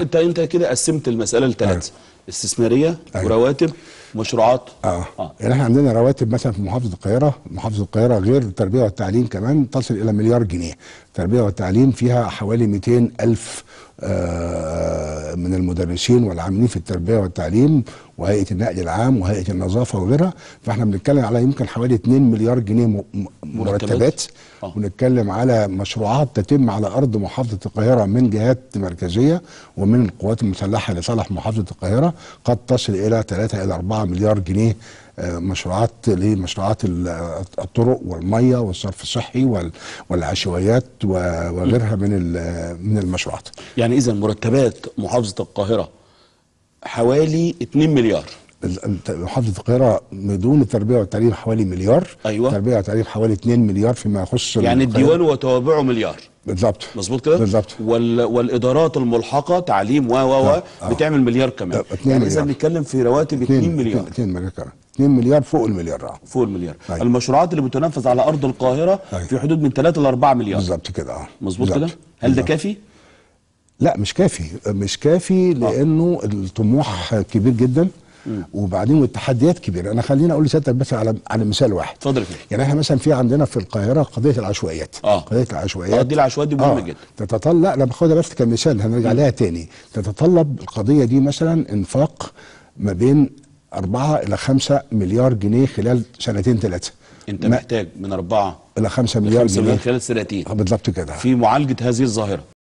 انت انت كده قسمت المساله لثلاثه استثماريه أيوة. ورواتب ومشروعات اه, اه يعني احنا عندنا رواتب مثلا في محافظه القاهره محافظه القاهره غير التربيه والتعليم كمان تصل الى مليار جنيه التربيه والتعليم فيها حوالي 200 الف آه من المدرسين والعاملين في التربيه والتعليم وهيئه النقل العام وهيئه النظافه وغيرها فاحنا بنتكلم على يمكن حوالي 2 مليار جنيه م- م- مرتبات آه. ونتكلم على مشروعات تتم على ارض محافظه القاهره من جهات مركزيه ومن القوات المسلحه لصالح محافظه القاهره قد تصل الى 3 الى 4 مليار جنيه آه، مشروعات لمشروعات ال- الطرق والميه والصرف الصحي وال- والعشوائيات و- وغيرها من ال- من المشروعات يعني اذا مرتبات محافظه القاهره حوالي 2 مليار ال- ال- محافظه القاهره بدون التربيه والتعليم حوالي مليار أيوة. التربيه والتعليم حوالي 2 مليار فيما يخص يعني القاهرة. الديوان وتوابعه مليار بالظبط مظبوط كده بالظبط وال... والادارات الملحقه تعليم و و و آه، آه. بتعمل مليار كمان آه، اتنين يعني اذا مليار. بنتكلم في رواتب 2 مليار 2 مليار كمان 2 مليار فوق المليار اه فوق المليار أيوة. المشروعات اللي بتنفذ على ارض القاهره أيوة. في حدود من 3 ل 4 مليار بالظبط كده اه مظبوط كده بالظبط. هل ده بالظبط. كافي لا مش كافي مش كافي لانه الطموح كبير جدا وبعدين والتحديات كبيره انا خليني اقول لسيادتك بس على على مثال واحد اتفضل يا فندم. يعني احنا مثلا في عندنا في القاهره قضيه العشوائيات آه. قضيه العشوائيات آه، دي العشوائيات دي مهمة جدا. تتطلب لا انا باخدها بس كمثال هنرجع لها تاني تتطلب القضيه دي مثلا انفاق ما بين 4 الى 5 مليار جنيه خلال سنتين ثلاثه انت محتاج من 4 الى 5 ل مليار 5 مليار جنيه خلال سنتين آه، بالظبط كده في معالجه هذه الظاهره